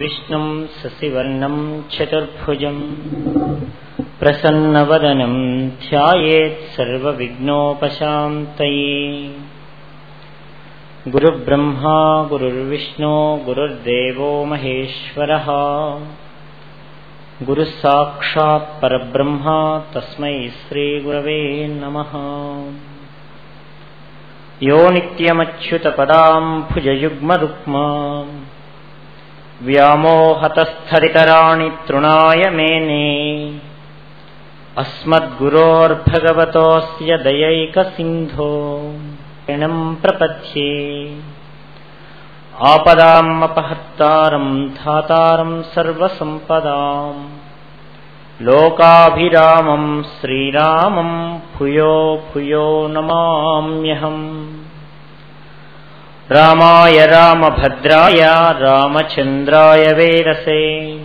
विष्णुं शशिवर्णं चतुर्भुजम् प्रसन्नवदनं ध्यायेत् सर्वविघ्नोपशान्तये गुरुब्रह्मा गुरुर्विष्णु गुरुर्देवो महेश्वरः गुरुः साक्षात् परब्रह्मा तस्मै श्रीगुरवे नमः यो नित्यमच्युतपदाम्भुजयुग्मरुक्मा व्यामोहतस्थरितराणि तृणाय मेने अस्मद्गुरोर्भगवतोऽस्य दयैकसिन्धो ऋणम् प्रपद्ये आपदामपहत्तारम् धातारम् सर्वसम्पदाम् लोकाभिरामम् श्रीरामम् भूयो भूयो नमाम्यहम् रामाय रामभद्राय रामचन्द्राय वेरसे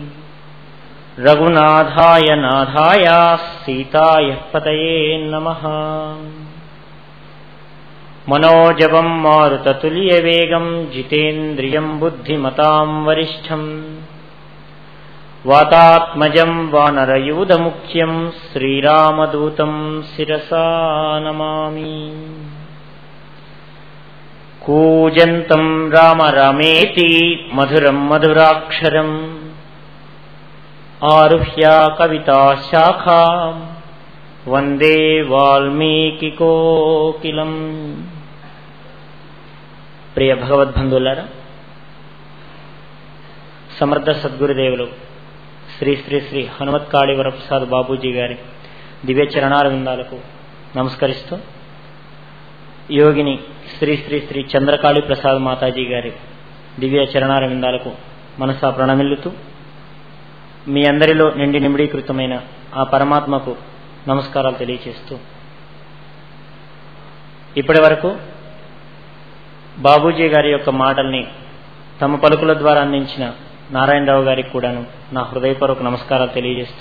रघुनाथाय नाथाय सीताय पतये नमः मनोजवम् मारुततुल्यवेगम् जितेन्द्रियम् बुद्धिमताम् वरिष्ठम् वातात्मजम् वानरयूधमुख्यम् श्रीरामदूतम् शिरसा नमामि कूजन्तम् राम रामेति मधुरम् मधुराक्षरम् आरुह्य कविता शाखा वन्दे వాల్మీకికోకిలం ప్రియ భగవద్బంధువులారా సమర్థ సద్గురుదేవులు శ్రీ శ్రీ శ్రీ హనుమత్కాళి వరప్రసాద్ బాబూజీ గారి దివ్య చరణాల విందాలకు నమస్కరిస్తూ యోగిని శ్రీ శ్రీ శ్రీ చంద్రకాళి ప్రసాద్ మాతాజీ గారి దివ్య చరణార విందాలకు మనసా ప్రణమిల్లుతూ మీ అందరిలో నిండి నిమిడీకృతమైన ఆ పరమాత్మకు నమస్కారాలు తెలియచేస్తూ ఇప్పటి వరకు బాబూజీ గారి యొక్క మాటల్ని తమ పలుకుల ద్వారా అందించిన నారాయణరావు గారికి కూడాను నా హృదయపూర్వక నమస్కారాలు తెలియజేస్తూ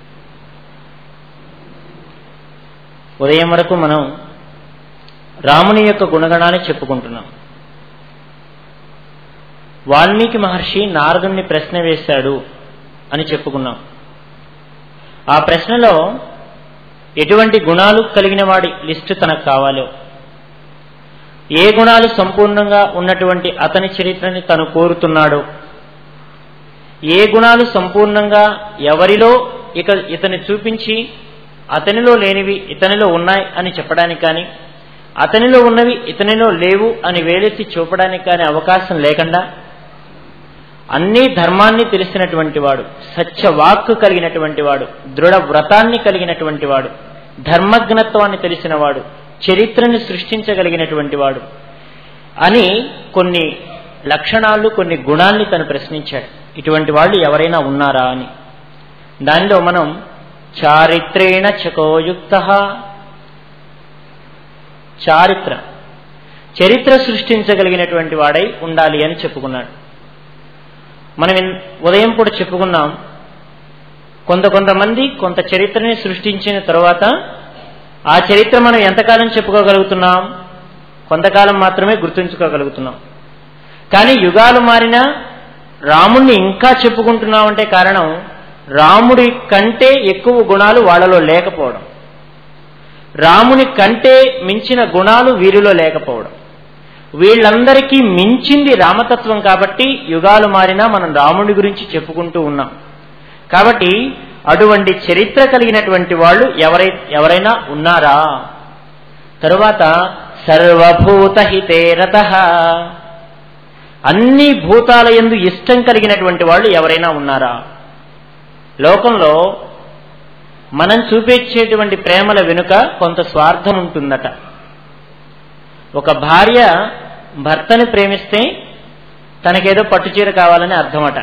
ఉదయం వరకు మనం రాముని యొక్క గుణగణాన్ని చెప్పుకుంటున్నాం వాల్మీకి మహర్షి నారదుణ్ణి ప్రశ్న వేశాడు అని చెప్పుకున్నాం ఆ ప్రశ్నలో ఎటువంటి గుణాలు కలిగిన వాడి లిస్టు తనకు కావాలో ఏ గుణాలు సంపూర్ణంగా ఉన్నటువంటి అతని చరిత్రని తను కోరుతున్నాడో ఏ గుణాలు సంపూర్ణంగా ఎవరిలో ఇక ఇతని చూపించి అతనిలో లేనివి ఇతనిలో ఉన్నాయి అని చెప్పడానికి కానీ అతనిలో ఉన్నవి ఇతనిలో లేవు అని వేలెత్తి చూపడానికి కానీ అవకాశం లేకుండా అన్ని ధర్మాన్ని తెలిసినటువంటి వాడు సత్యవాక్కు కలిగినటువంటి వాడు దృఢ వ్రతాన్ని కలిగినటువంటి వాడు ధర్మజ్ఞత్వాన్ని తెలిసిన వాడు చరిత్రని సృష్టించగలిగినటువంటి వాడు అని కొన్ని లక్షణాలు కొన్ని గుణాల్ని తను ప్రశ్నించాడు ఇటువంటి వాళ్ళు ఎవరైనా ఉన్నారా అని దానిలో మనం చారిత్రేణ చకోయుక్త చారిత్ర చరిత్ర సృష్టించగలిగినటువంటి వాడై ఉండాలి అని చెప్పుకున్నాడు మనం ఉదయం కూడా చెప్పుకున్నాం కొంత కొంతమంది కొంత చరిత్రని సృష్టించిన తర్వాత ఆ చరిత్ర మనం ఎంతకాలం చెప్పుకోగలుగుతున్నాం కొంతకాలం మాత్రమే గుర్తుంచుకోగలుగుతున్నాం కానీ యుగాలు మారినా రాముణ్ణి ఇంకా చెప్పుకుంటున్నామంటే కారణం రాముడి కంటే ఎక్కువ గుణాలు వాళ్ళలో లేకపోవడం రాముని కంటే మించిన గుణాలు వీరిలో లేకపోవడం వీళ్ళందరికీ మించింది రామతత్వం కాబట్టి యుగాలు మారినా మనం రాముడి గురించి చెప్పుకుంటూ ఉన్నాం కాబట్టి అటువంటి చరిత్ర కలిగినటువంటి వాళ్ళు ఎవరై ఎవరైనా ఉన్నారా తరువాత సర్వభూత హితేరత అన్ని భూతాల ఎందు ఇష్టం కలిగినటువంటి వాళ్ళు ఎవరైనా ఉన్నారా లోకంలో మనం చూపించేటువంటి ప్రేమల వెనుక కొంత స్వార్థం ఉంటుందట ఒక భార్య భర్తని ప్రేమిస్తే తనకేదో పట్టుచీర కావాలని అర్థమట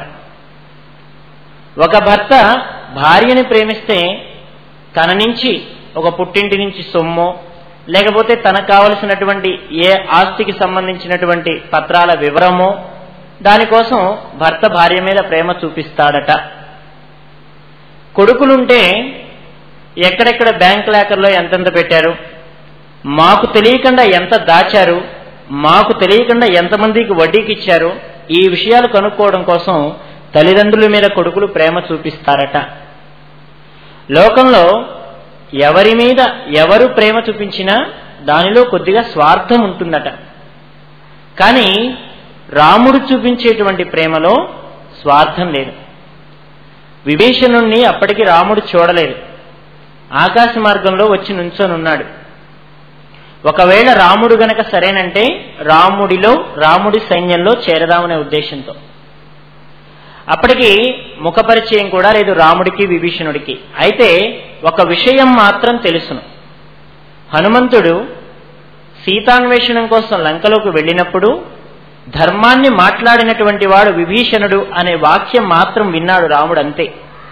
ఒక భర్త భార్యని ప్రేమిస్తే తన నుంచి ఒక పుట్టింటి నుంచి సొమ్ము లేకపోతే తనకు కావలసినటువంటి ఏ ఆస్తికి సంబంధించినటువంటి పత్రాల వివరమో దానికోసం భర్త భార్య మీద ప్రేమ చూపిస్తాడట కొడుకులుంటే ఎక్కడెక్కడ బ్యాంక్ లాకర్లో ఎంతెంత పెట్టారు మాకు తెలియకుండా ఎంత దాచారు మాకు తెలియకుండా ఎంతమందికి వడ్డీకి ఇచ్చారు ఈ విషయాలు కనుక్కోవడం కోసం తల్లిదండ్రుల మీద కొడుకులు ప్రేమ చూపిస్తారట లోకంలో ఎవరి మీద ఎవరు ప్రేమ చూపించినా దానిలో కొద్దిగా స్వార్థం ఉంటుందట కానీ రాముడు చూపించేటువంటి ప్రేమలో స్వార్థం లేదు విభీషణుణ్ణి అప్పటికి రాముడు చూడలేదు ఆకాశ మార్గంలో వచ్చి నుంచొనున్నాడు ఒకవేళ రాముడు గనక సరేనంటే రాముడిలో రాముడి సైన్యంలో చేరదామనే ఉద్దేశంతో అప్పటికి ముఖపరిచయం కూడా లేదు రాముడికి విభీషణుడికి అయితే ఒక విషయం మాత్రం తెలుసును హనుమంతుడు సీతాన్వేషణం కోసం లంకలోకి వెళ్ళినప్పుడు ధర్మాన్ని మాట్లాడినటువంటి వాడు విభీషణుడు అనే వాక్యం మాత్రం విన్నాడు రాముడు అంతే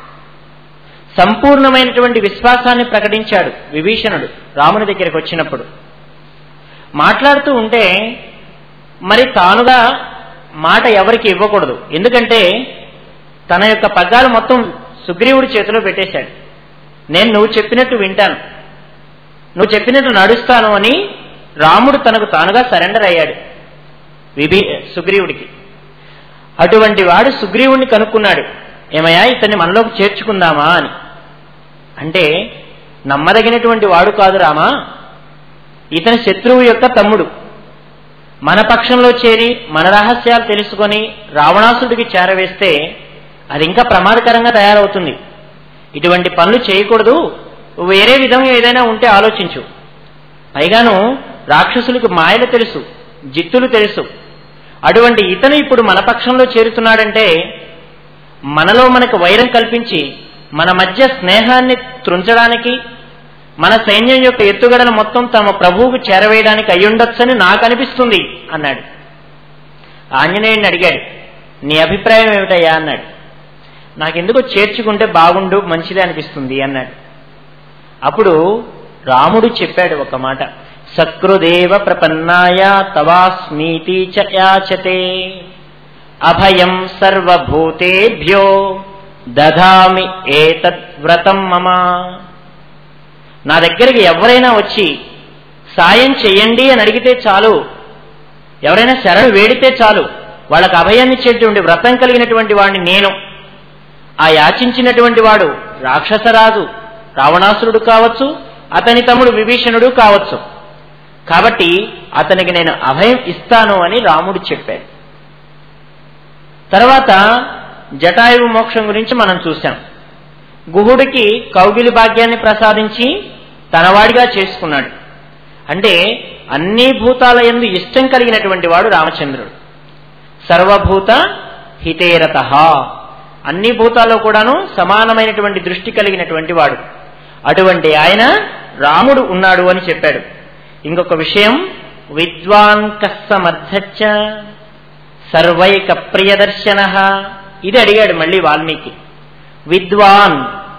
సంపూర్ణమైనటువంటి విశ్వాసాన్ని ప్రకటించాడు విభీషణుడు రాముని దగ్గరికి వచ్చినప్పుడు మాట్లాడుతూ ఉంటే మరి తానుగా మాట ఎవరికి ఇవ్వకూడదు ఎందుకంటే తన యొక్క పగ్గాలు మొత్తం సుగ్రీవుడి చేతిలో పెట్టేశాడు నేను నువ్వు చెప్పినట్టు వింటాను నువ్వు చెప్పినట్టు నడుస్తాను అని రాముడు తనకు తానుగా సరెండర్ అయ్యాడు విభీ సుగ్రీవుడికి అటువంటి వాడు సుగ్రీవుడిని కనుక్కున్నాడు ఏమయ్యా ఇతన్ని మనలోకి చేర్చుకుందామా అని అంటే నమ్మదగినటువంటి వాడు కాదు రామా ఇతని శత్రువు యొక్క తమ్ముడు మన పక్షంలో చేరి మన రహస్యాలు తెలుసుకొని రావణాసుడికి చేరవేస్తే అది ఇంకా ప్రమాదకరంగా తయారవుతుంది ఇటువంటి పనులు చేయకూడదు వేరే విధంగా ఏదైనా ఉంటే ఆలోచించు పైగాను రాక్షసులకు మాయలు తెలుసు జిత్తులు తెలుసు అటువంటి ఇతను ఇప్పుడు మన పక్షంలో చేరుతున్నాడంటే మనలో మనకు వైరం కల్పించి మన మధ్య స్నేహాన్ని త్రుంచడానికి మన సైన్యం యొక్క ఎత్తుగడను మొత్తం తమ ప్రభువుకు చేరవేయడానికి అయ్యుండొచ్చని నాకు అనిపిస్తుంది అన్నాడు ఆంజనేయుడిని అడిగాడు నీ అభిప్రాయం ఏమిటయ్యా అన్నాడు నాకెందుకో చేర్చుకుంటే బాగుండు మంచిది అనిపిస్తుంది అన్నాడు అప్పుడు రాముడు చెప్పాడు ఒక మాట సకృదేవ ప్రపన్నాయ తవాస్మీతి చ యాచతే అభయం సర్వభూతేభ్యో దధామి ఏతద్ వ్రతం మమ నా దగ్గరికి ఎవరైనా వచ్చి సాయం చెయ్యండి అని అడిగితే చాలు ఎవరైనా శరణు వేడితే చాలు వాళ్ళకు అభయాన్ని ఇచ్చేటువంటి వ్రతం కలిగినటువంటి వాడిని నేను ఆ యాచించినటువంటి వాడు రాక్షసరాజు రావణాసురుడు కావచ్చు అతని తమ్ముడు విభీషణుడు కావచ్చు కాబట్టి అతనికి నేను అభయం ఇస్తాను అని రాముడు చెప్పాడు తర్వాత జటాయువు మోక్షం గురించి మనం చూశాం గుహుడికి కౌగిలి భాగ్యాన్ని ప్రసాదించి తనవాడిగా చేసుకున్నాడు అంటే అన్ని భూతాల ఎందు ఇష్టం కలిగినటువంటి వాడు రామచంద్రుడు సర్వభూత హితేరత అన్ని భూతాల్లో కూడాను సమానమైనటువంటి దృష్టి కలిగినటువంటి వాడు అటువంటి ఆయన రాముడు ఉన్నాడు అని చెప్పాడు ఇంకొక విషయం విద్వాన్ కస్సమర్థచ్చ సర్వైక ప్రియదర్శన ఇది అడిగాడు మళ్ళీ వాల్మీకి విద్వాన్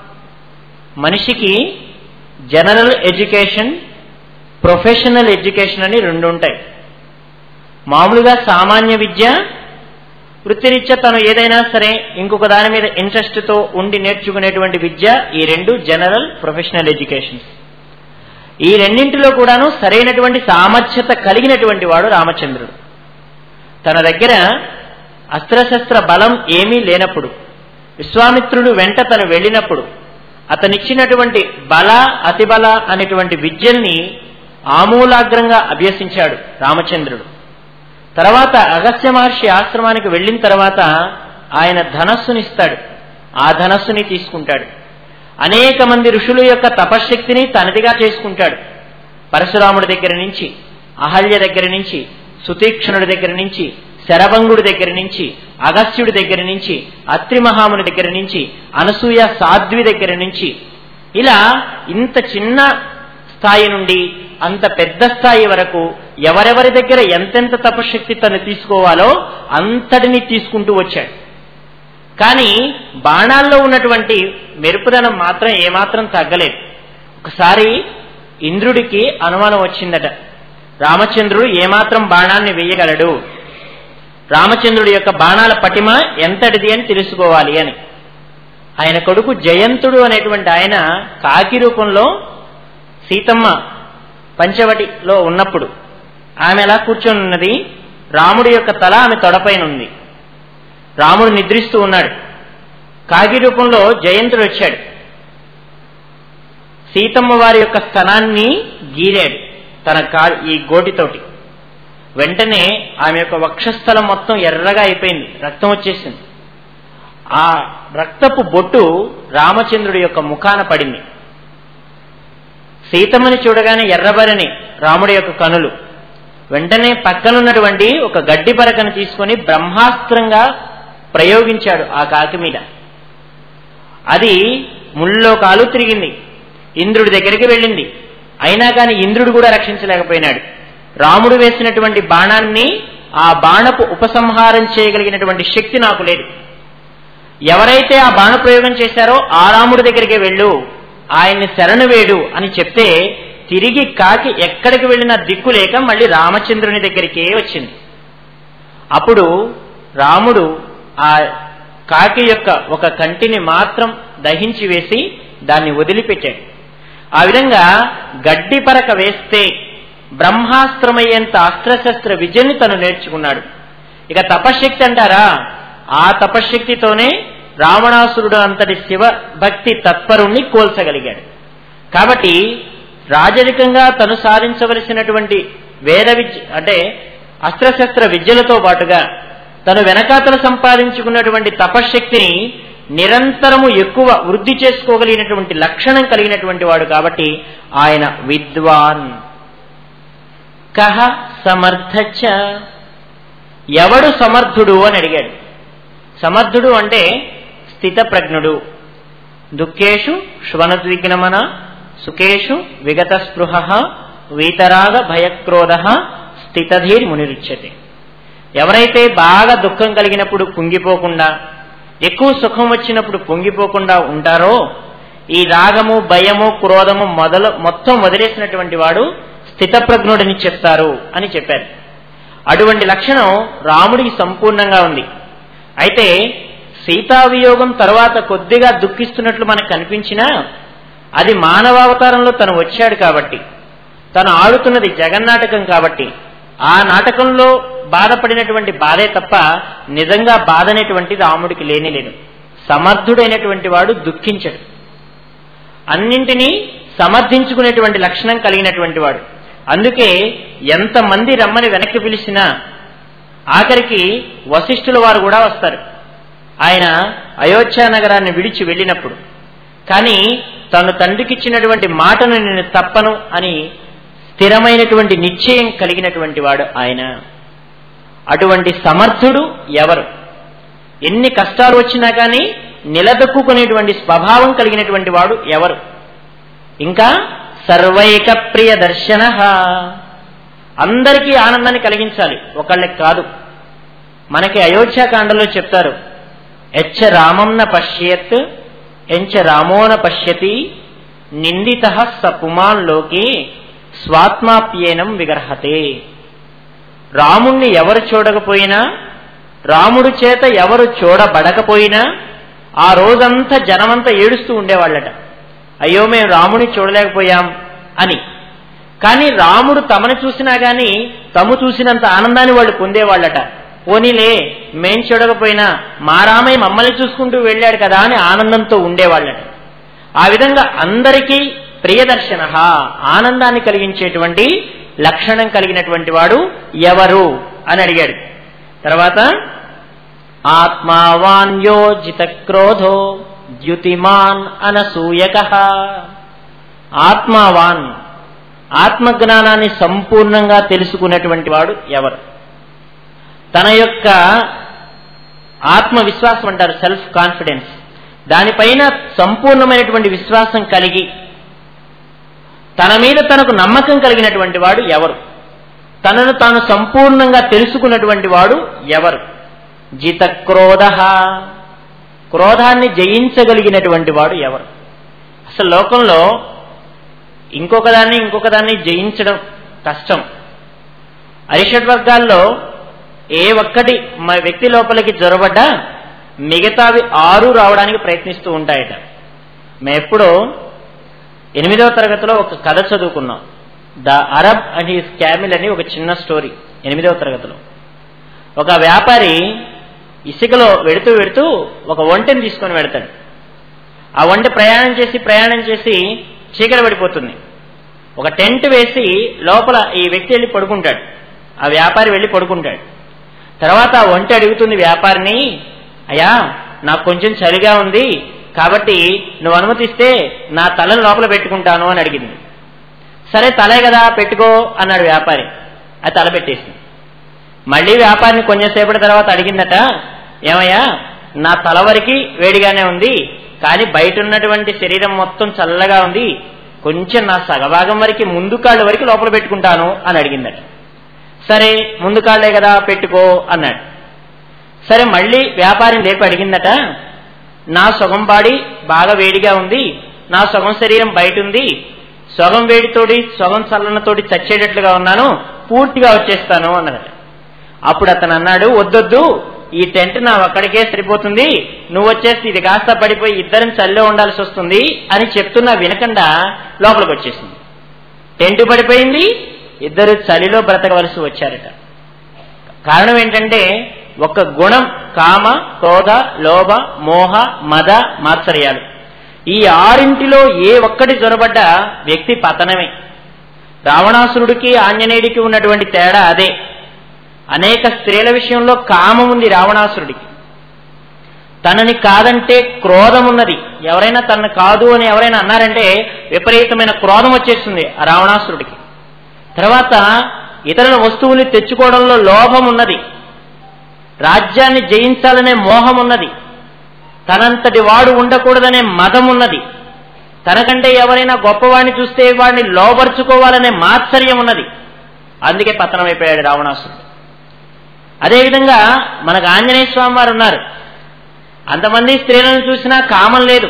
మనిషికి జనరల్ ఎడ్యుకేషన్ ప్రొఫెషనల్ ఎడ్యుకేషన్ అని రెండు ఉంటాయి మామూలుగా సామాన్య విద్య వృత్తిరీత్యా తను ఏదైనా సరే ఇంకొక దాని మీద ఇంట్రెస్ట్తో ఉండి నేర్చుకునేటువంటి విద్య ఈ రెండు జనరల్ ప్రొఫెషనల్ ఎడ్యుకేషన్స్ ఈ రెండింటిలో కూడాను సరైనటువంటి సామర్థ్యత కలిగినటువంటి వాడు రామచంద్రుడు తన దగ్గర అస్త్రశస్త్ర బలం ఏమీ లేనప్పుడు విశ్వామిత్రుడు వెంట తను వెళ్ళినప్పుడు అతనిచ్చినటువంటి బల అతిబల అనేటువంటి విద్యల్ని ఆమూలాగ్రంగా అభ్యసించాడు రామచంద్రుడు తర్వాత అగస్త్య మహర్షి ఆశ్రమానికి వెళ్ళిన తర్వాత ఆయన ధనస్సునిస్తాడు ఆ ధనస్సుని తీసుకుంటాడు అనేక మంది ఋషుల యొక్క తపశ్శక్తిని తనదిగా చేసుకుంటాడు పరశురాముడి దగ్గర నుంచి అహల్య దగ్గర నుంచి సుతీక్షణుడి దగ్గర నుంచి శరభంగుడి దగ్గర నుంచి అగస్త్యుడి దగ్గర నుంచి అత్రి మహాముని దగ్గర నుంచి అనసూయ సాధ్వి దగ్గర నుంచి ఇలా ఇంత చిన్న స్థాయి నుండి అంత పెద్ద స్థాయి వరకు ఎవరెవరి దగ్గర ఎంతెంత తపశక్తి తను తీసుకోవాలో అంతటిని తీసుకుంటూ వచ్చాడు కానీ బాణాల్లో ఉన్నటువంటి మెరుపుదనం మాత్రం ఏమాత్రం తగ్గలేదు ఒకసారి ఇంద్రుడికి అనుమానం వచ్చిందట రామచంద్రుడు ఏమాత్రం బాణాన్ని వేయగలడు రామచంద్రుడి యొక్క బాణాల పటిమ ఎంతటిది అని తెలుసుకోవాలి అని ఆయన కొడుకు జయంతుడు అనేటువంటి ఆయన కాకి రూపంలో సీతమ్మ పంచవటిలో ఉన్నప్పుడు ఆమె ఎలా కూర్చొని ఉన్నది రాముడి యొక్క తల ఆమె తొడపైన ఉంది రాముడు నిద్రిస్తూ ఉన్నాడు కాకి రూపంలో జయంతుడు వచ్చాడు సీతమ్మ వారి యొక్క స్థనాన్ని గీరాడు తన కా ఈ గోటితోటి వెంటనే ఆమె యొక్క వక్షస్థలం మొత్తం ఎర్రగా అయిపోయింది రక్తం వచ్చేసింది ఆ రక్తపు బొట్టు రామచంద్రుడి యొక్క ముఖాన పడింది సీతమ్మని చూడగానే ఎర్రబరని రాముడి యొక్క కనులు వెంటనే పక్కనున్నటువంటి ఒక గడ్డి పరకను తీసుకొని బ్రహ్మాస్త్రంగా ప్రయోగించాడు ఆ కాకి మీద అది ముళ్ళో కాలు తిరిగింది ఇంద్రుడి దగ్గరికి వెళ్ళింది అయినా కానీ ఇంద్రుడు కూడా రక్షించలేకపోయినాడు రాముడు వేసినటువంటి బాణాన్ని ఆ బాణపు ఉపసంహారం చేయగలిగినటువంటి శక్తి నాకు లేదు ఎవరైతే ఆ బాణ ప్రయోగం చేశారో ఆ రాముడి దగ్గరికి వెళ్ళు ఆయన్ని శరణు వేడు అని చెప్తే తిరిగి కాకి ఎక్కడికి వెళ్ళినా దిక్కు లేక మళ్ళీ రామచంద్రుని దగ్గరికే వచ్చింది అప్పుడు రాముడు ఆ కాకి యొక్క ఒక కంటిని మాత్రం దహించి వేసి దాన్ని వదిలిపెట్టాడు ఆ విధంగా గడ్డి పరక వేస్తే బ్రహ్మాస్త్రమయ్యేంత అస్త్రశస్త్ర విద్యని తను నేర్చుకున్నాడు ఇక తపశ్శక్తి అంటారా ఆ తపశ్శక్తితోనే రావణాసురుడు అంతటి శివ భక్తి తత్పరుణ్ణి కోల్చగలిగాడు కాబట్టి రాజరికంగా తను సాధించవలసినటువంటి వేద విద్య అంటే అస్త్రశస్త్ర విద్యలతో పాటుగా తను వెనకాతలు సంపాదించుకున్నటువంటి తపశ్శక్తిని నిరంతరము ఎక్కువ వృద్ధి చేసుకోగలిగినటువంటి లక్షణం కలిగినటువంటి వాడు కాబట్టి ఆయన విద్వాన్ కహ సమర్థచ ఎవడు సమర్థుడు అని అడిగాడు సమర్థుడు అంటే స్థితప్రజ్ఞుడు దుఃఖేషు శ్వనద్విగ్నమన సుఖేషు విగత స్పృహ వీతరాగ భయక్రోధ స్థితధీర్ మునిరుచ్యతే ఎవరైతే బాగా దుఃఖం కలిగినప్పుడు కుంగిపోకుండా ఎక్కువ సుఖం వచ్చినప్పుడు పొంగిపోకుండా ఉంటారో ఈ రాగము భయము క్రోధము మొదలు మొత్తం వదిలేసినటువంటి వాడు స్థితప్రజ్ఞుడని చెప్తారు అని చెప్పారు అటువంటి లక్షణం రాముడికి సంపూర్ణంగా ఉంది అయితే సీతావియోగం తర్వాత కొద్దిగా దుఃఖిస్తున్నట్లు మనకు కనిపించినా అది మానవావతారంలో తను వచ్చాడు కాబట్టి తను ఆడుతున్నది జగన్నాటకం కాబట్టి ఆ నాటకంలో బాధపడినటువంటి బాధే తప్ప నిజంగా బాధ అనేటువంటి రాముడికి లేని లేదు సమర్థుడైనటువంటి వాడు దుఃఖించడు అన్నింటినీ సమర్థించుకునేటువంటి లక్షణం కలిగినటువంటి వాడు అందుకే ఎంతమంది రమ్మని వెనక్కి పిలిచినా ఆఖరికి వశిష్ఠుల వారు కూడా వస్తారు ఆయన అయోధ్య నగరాన్ని విడిచి వెళ్ళినప్పుడు కానీ తను తండ్రికిచ్చినటువంటి మాటను నేను తప్పను అని స్థిరమైనటువంటి నిశ్చయం కలిగినటువంటి వాడు ఆయన అటువంటి సమర్థుడు ఎవరు ఎన్ని కష్టాలు వచ్చినా కానీ నిలదొక్కునేటువంటి స్వభావం కలిగినటువంటి వాడు ఎవరు ఇంకా సర్వైక ప్రియ దర్శన అందరికీ ఆనందాన్ని కలిగించాలి ఒకళ్ళకి కాదు మనకి అయోధ్యాకాండలో చెప్తారు ఎచ్చ రామంన పశ్యేత్ ఎంచ రామోన పశ్యతి నిందిత స పుమాన్లోకి స్వాత్మాప్యేనం విగర్హతే రాముణ్ణి ఎవరు చూడకపోయినా రాముడి చేత ఎవరు చూడబడకపోయినా ఆ రోజంతా జనమంతా ఏడుస్తూ ఉండేవాళ్ళట అయ్యో మేము రాముని చూడలేకపోయాం అని కానీ రాముడు తమను చూసినా గాని తము చూసినంత ఆనందాన్ని వాళ్ళు పొందేవాళ్ళట పోనీలే మేం చూడకపోయినా మా రామయ్య మమ్మల్ని చూసుకుంటూ వెళ్ళాడు కదా అని ఆనందంతో ఉండేవాళ్ళట ఆ విధంగా అందరికీ ప్రియదర్శన ఆనందాన్ని కలిగించేటువంటి లక్షణం కలిగినటువంటి వాడు ఎవరు అని అడిగాడు తర్వాత ఆత్మావాన్యోజిత క్రోధో ద్యుతిమాన్ అనసూయక ఆత్మావాన్ ఆత్మజ్ఞానాన్ని సంపూర్ణంగా తెలుసుకున్నటువంటి వాడు ఎవరు తన యొక్క ఆత్మవిశ్వాసం అంటారు సెల్ఫ్ కాన్ఫిడెన్స్ దానిపైన సంపూర్ణమైనటువంటి విశ్వాసం కలిగి తన మీద తనకు నమ్మకం కలిగినటువంటి వాడు ఎవరు తనను తాను సంపూర్ణంగా తెలుసుకున్నటువంటి వాడు ఎవరు జిత క్రోధ క్రోధాన్ని జయించగలిగినటువంటి వాడు ఎవరు అసలు లోకంలో ఇంకొక దాన్ని ఇంకొక దాన్ని జయించడం కష్టం అరిషడ్ వర్గాల్లో ఏ ఒక్కటి మా వ్యక్తి లోపలికి జొరబడ్డా మిగతావి ఆరు రావడానికి ప్రయత్నిస్తూ ఉంటాయట మేమెప్పుడో ఎనిమిదవ తరగతిలో ఒక కథ చదువుకున్నాం the Arab and his camel అని ఒక చిన్న స్టోరీ ఎనిమిదవ తరగతిలో ఒక వ్యాపారి ఇసుకలో వెడుతూ వెడుతూ ఒక ఒంటెని తీసుకొని వెడతాడు ఆ ఒంటె ప్రయాణం చేసి ప్రయాణం చేసి చీకటి పడిపోతుంది ఒక టెంట్ వేసి లోపల ఈ వ్యక్తి వెళ్ళి పడుకుంటాడు ఆ వ్యాపారి వెళ్ళి పడుకుంటాడు తర్వాత ఆ ఒంటె అడుగుతుంది వ్యాపారిని అయ్యా నాకు కొంచెం చలిగా ఉంది కాబట్టి నువ్వు అనుమతిస్తే నా తలను లోపల పెట్టుకుంటాను అని అడిగింది సరే తలే కదా పెట్టుకో అన్నాడు వ్యాపారి అది తల పెట్టేసింది మళ్ళీ వ్యాపారిని కొంచెంసేపటి తర్వాత అడిగిందట ఏమయ్యా నా తల వరకు వేడిగానే ఉంది కానీ బయట ఉన్నటువంటి శరీరం మొత్తం చల్లగా ఉంది కొంచెం నా సగభాగం వరకు ముందు కాళ్ళ వరకు లోపల పెట్టుకుంటాను అని అడిగిందట సరే ముందు కాళ్లే కదా పెట్టుకో అన్నాడు సరే మళ్ళీ వ్యాపారం లేపి అడిగిందట నా సొగం బాడీ బాగా వేడిగా ఉంది నా సొగం శరీరం బయట ఉంది సొగం వేడితోటి సొగం చల్లనతోటి చచ్చేటట్లుగా ఉన్నాను పూర్తిగా వచ్చేస్తాను అన్నదట అప్పుడు అతను అన్నాడు వద్దొద్దు ఈ టెంట్ నా ఒక్కడికే సరిపోతుంది నువ్వు వచ్చేసి ఇది కాస్త పడిపోయి ఇద్దరం చల్లో ఉండాల్సి వస్తుంది అని చెప్తున్నా వినకుండా లోపలికి వచ్చేసింది టెంట్ పడిపోయింది ఇద్దరు చలిలో బ్రతకవలసి వచ్చారట కారణం ఏంటంటే ఒక గుణం కామ క్రోధ లోభ మోహ మద మాత్సర్యాలు ఈ ఆరింటిలో ఏ ఒక్కటి జొరబడ్డ వ్యక్తి పతనమే రావణాసురుడికి ఆంజనేయుడికి ఉన్నటువంటి తేడా అదే అనేక స్త్రీల విషయంలో కామం ఉంది రావణాసురుడికి తనని కాదంటే క్రోధం ఉన్నది ఎవరైనా తనను కాదు అని ఎవరైనా అన్నారంటే విపరీతమైన క్రోధం వచ్చేస్తుంది ఆ రావణాసురుడికి తర్వాత ఇతరుల వస్తువుల్ని తెచ్చుకోవడంలో లోభం ఉన్నది రాజ్యాన్ని జయించాలనే మోహం ఉన్నది తనంతటి వాడు ఉండకూడదనే మదం ఉన్నది తనకంటే ఎవరైనా గొప్పవాడిని చూస్తే వాడిని లోబర్చుకోవాలనే మాత్సర్యం ఉన్నది అందుకే పతనమైపోయాడు రావణాసురుడు అదేవిధంగా మనకు ఆంజనేయ స్వామి వారు ఉన్నారు అంతమంది స్త్రీలను చూసినా కామం లేదు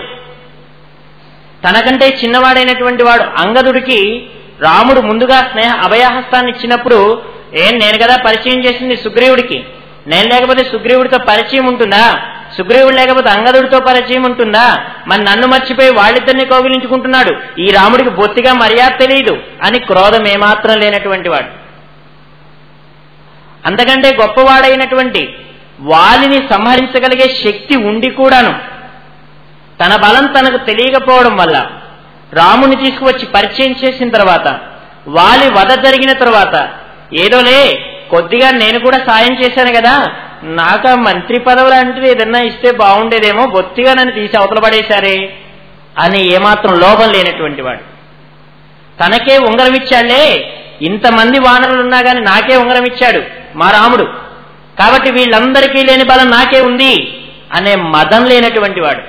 తనకంటే చిన్నవాడైనటువంటి వాడు అంగదుడికి రాముడు ముందుగా స్నేహ అభయహస్తాన్ని ఇచ్చినప్పుడు ఏం నేను కదా పరిచయం చేసింది సుగ్రీవుడికి నేను లేకపోతే సుగ్రీవుడితో పరిచయం ఉంటుందా సుగ్రీవుడు లేకపోతే అంగదుడితో పరిచయం ఉంటుందా మరి నన్ను మర్చిపోయి వాళ్ళిద్దరిని కౌగిలించుకుంటున్నాడు ఈ రాముడికి బొత్తిగా మర్యాద తెలియదు అని క్రోధం ఏమాత్రం లేనటువంటి వాడు అంతకంటే గొప్పవాడైనటువంటి వాలిని సంహరించగలిగే శక్తి ఉండి కూడాను తన బలం తనకు తెలియకపోవడం వల్ల రాముని తీసుకువచ్చి పరిచయం చేసిన తర్వాత వాలి వధ జరిగిన తర్వాత ఏదోలే కొద్దిగా నేను కూడా సాయం చేశాను కదా నాకు ఆ మంత్రి పదవులు అంటే ఏదన్నా ఇస్తే బాగుండేదేమో బొత్తిగా నన్ను తీసి అవతల పడేశారే అని ఏమాత్రం లోభం లేనటువంటి వాడు తనకే ఉంగరం ఇచ్చాడులే ఇంతమంది వానరులు ఉన్నా గాని నాకే ఉంగరం ఇచ్చాడు మా రాముడు కాబట్టి వీళ్ళందరికీ లేని బలం నాకే ఉంది అనే మదం లేనటువంటి వాడు